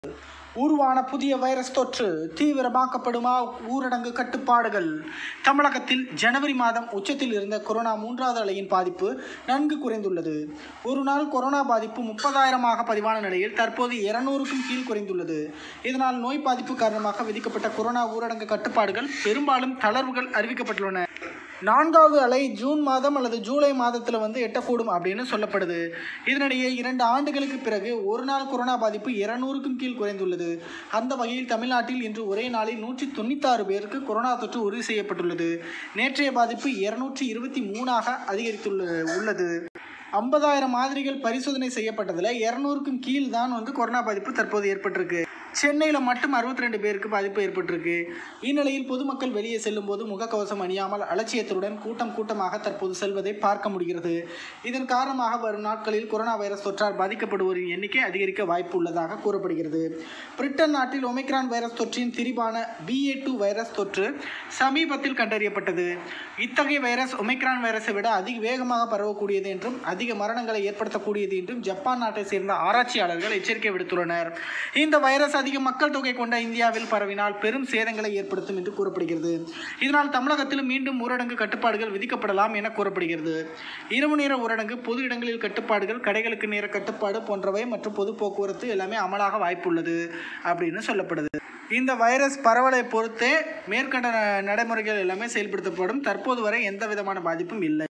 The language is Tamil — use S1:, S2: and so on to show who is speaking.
S1: உருவான புதிய வைரஸ் தொற்று தீவிரமாக்கப்படுமா ஊரடங்கு கட்டுப்பாடுகள் தமிழகத்தில் ஜனவரி மாதம் உச்சத்தில் இருந்த கொரோனா மூன்றாவது அலையின் பாதிப்பு நன்கு குறைந்துள்ளது ஒரு நாள் கொரோனா பாதிப்பு முப்பதாயிரமாக பதிவான நிலையில் தற்போது இருநூறுக்கும் கீழ் குறைந்துள்ளது இதனால் நோய் பாதிப்பு காரணமாக விதிக்கப்பட்ட கொரோனா ஊரடங்கு கட்டுப்பாடுகள் பெரும்பாலும் தளர்வுகள் அறிவிக்கப்பட்டுள்ளன நான்காவது அலை ஜூன் மாதம் அல்லது ஜூலை மாதத்தில் வந்து எட்டக்கூடும் அப்படின்னு சொல்லப்படுது இதனிடையே இரண்டு ஆண்டுகளுக்கு பிறகு ஒரு நாள் கொரோனா பாதிப்பு இருநூறுக்கும் கீழ் குறைந்துள்ளது அந்த வகையில் தமிழ்நாட்டில் இன்று ஒரே நாளில் நூற்றி தொண்ணூத்தாறு பேருக்கு கொரோனா தொற்று உறுதி செய்யப்பட்டுள்ளது நேற்றைய பாதிப்பு இருநூற்றி இருபத்தி மூணாக அதிகரித்துள்ள உள்ளது ஐம்பதாயிரம் மாதிரிகள் பரிசோதனை செய்யப்பட்டதில் இரநூறுக்கும் கீழ் தான் வந்து கொரோனா பாதிப்பு தற்போது ஏற்பட்டிருக்கு சென்னையில் மட்டும் அறுபத்தி ரெண்டு பேருக்கு பாதிப்பு ஏற்பட்டிருக்கு இந்நிலையில் பொதுமக்கள் வெளியே செல்லும் போது முகக்கவசம் அணியாமல் அலட்சியத்துடன் கூட்டம் கூட்டமாக தற்போது செல்வதை பார்க்க முடிகிறது இதன் காரணமாக வரும் நாட்களில் கொரோனா வைரஸ் தொற்றால் பாதிக்கப்படுவோரின் எண்ணிக்கை அதிகரிக்க வாய்ப்பு உள்ளதாக கூறப்படுகிறது பிரிட்டன் நாட்டில் ஒமிக்ரான் வைரஸ் தொற்றின் திரிபான பிஏ டூ வைரஸ் தொற்று சமீபத்தில் கண்டறியப்பட்டது இத்தகைய வைரஸ் ஒமிக்ரான் வைரஸை விட அதிக வேகமாக பரவக்கூடியது என்றும் அதிக மரணங்களை ஏற்படுத்தக்கூடியது என்றும் ஜப்பான் நாட்டை சேர்ந்த ஆராய்ச்சியாளர்கள் எச்சரிக்கை விடுத்துள்ளனர் இந்த வைரஸ் அதிக மக்கள் தொகை கொண்ட இந்தியாவில் பரவினால் பெரும் சேதங்களை ஏற்படுத்தும் என்று கூறப்படுகிறது இதனால் தமிழகத்தில் மீண்டும் ஊரடங்கு கட்டுப்பாடுகள் விதிக்கப்படலாம் என கூறப்படுகிறது இரவு நேர ஊரடங்கு பொது இடங்களில் கட்டுப்பாடுகள் கடைகளுக்கு நேர கட்டுப்பாடு போன்றவை மற்றும் பொது போக்குவரத்து எல்லாமே அமலாக வாய்ப்புள்ளது அப்படின்னு சொல்லப்படுது இந்த வைரஸ் பரவலை பொறுத்தே மேற்கண்ட நடைமுறைகள் எல்லாமே செயல்படுத்தப்படும் தற்போது வரை எந்த விதமான பாதிப்பும் இல்லை